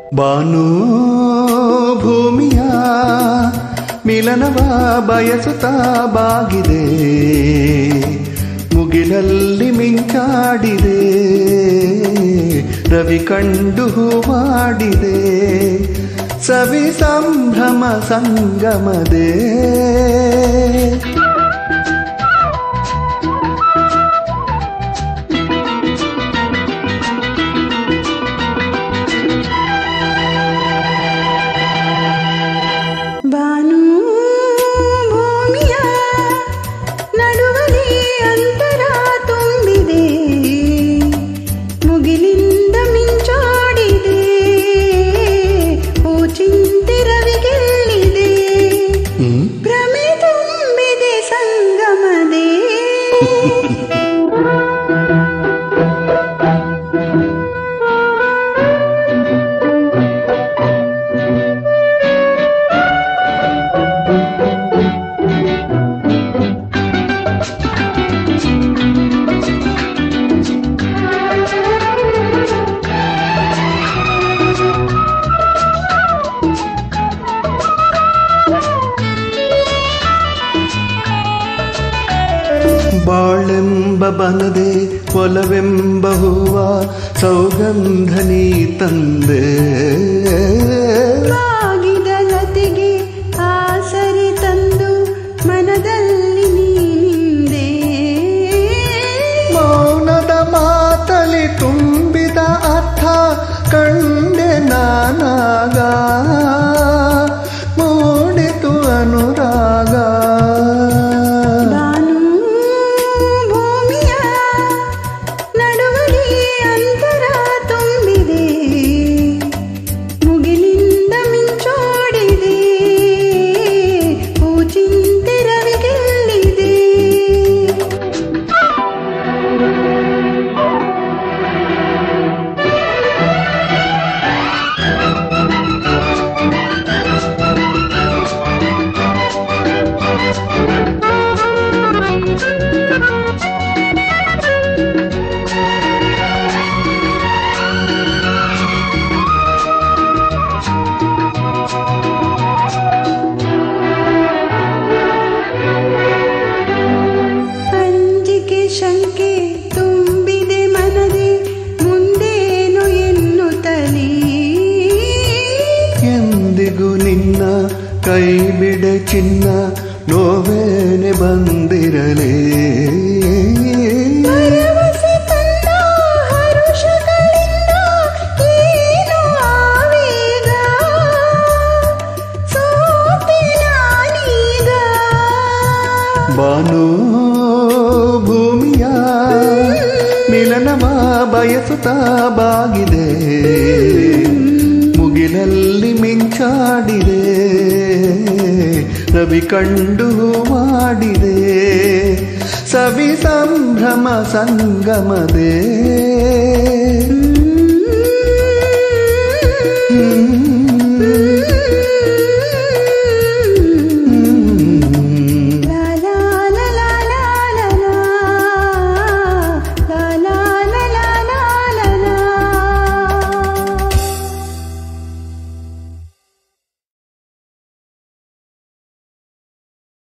ಬಾನು ಭೂಮಿಯ ಮಿಲನವ ಬಯಸುತ್ತಾ ಬಾಗಿದೆ ಮುಗಿಲಲ್ಲಿ ಮಿಂಚಾಡಿದೆ ರವಿ ಕಂಡು ಹೂವಾಡಿದೆ ಸವಿ ಸಂಭ್ರಮ ಸಂಗಮದೇ ಬಾನು ಭೂಮಿಯ ನಡುವಲಿ ಅಂತರ ತುಂಬಿದೆ ಮುಗಿಲಿಂದ ಮಿಂಚಾಡಿದೆ ಓ ಚಿಂತೆ ರವಿಗೆಲ್ಲಿದೆ ಹ್ಮ್ ಭ್ರಮೆ ತುಂಬಿದೆ ಸಂಗಮದೇ ಬಾಳೆಂಬ ಬನದೆ ಒಲವೆಂಬ ಹೂವ ಸೌಗಂಧ ನೀ ತಂದೆ ಬಾಗಿದ ಲತೆಗೆ ಆಸರೆ ತಂದು ಮನದಲ್ಲಿ ನೀನಿಂದೆ ಮೌನದ ಮಾತಲಿ ತುಂಬಿದ ಅರ್ಥ ಕಂಡೆ ನಾನಾಗ ಮೂಡಿತು ಅನುರಾಗ ಬಾನು ಭೂಮಿಯ ನಡುವಲಿ ಅಂತರ ತುಂಬಿದೆ ಮುಗಿಲಿಂದ ಮಿಂಚೋಡಿದೆ ಹೂ ಚಿಂತೆ ರವಿಗೆಲ್ಲಿದೆ ಅಂಜಿಕೆ ಶಂಕೆ ತುಂಬಿದೆ ಮನದೆ ಮುಂದೇನು ಎನ್ನುತ್ತಲೀ ಎಂದಿಗೂ ನಿನ್ನ ಕೈ ಬಿಡೆ ಚಿನ್ನ ನೋವೇನೆ ಬಂದಿರಲೇ ಭರವಸೆ ತಂದ ಹರುಷಗಳಿಂದ ಏನು ಆವೇಗ ಸೋತೆ ನಾನೀಗ ಬಾನು ಭೂಮಿಯ ಮಿಲನವ ಬಯಸುತ್ತಾ ಬಾಗಿದೆ ಮುಗಿಲಲ್ಲಿ ಮಿಂಚಾಡಿದೆ ರವಿ ಕಂಡು ಮಾಡಿದೆ ಸವಿ ಸಂಭ್ರಮ ಸಂಗಮದೇ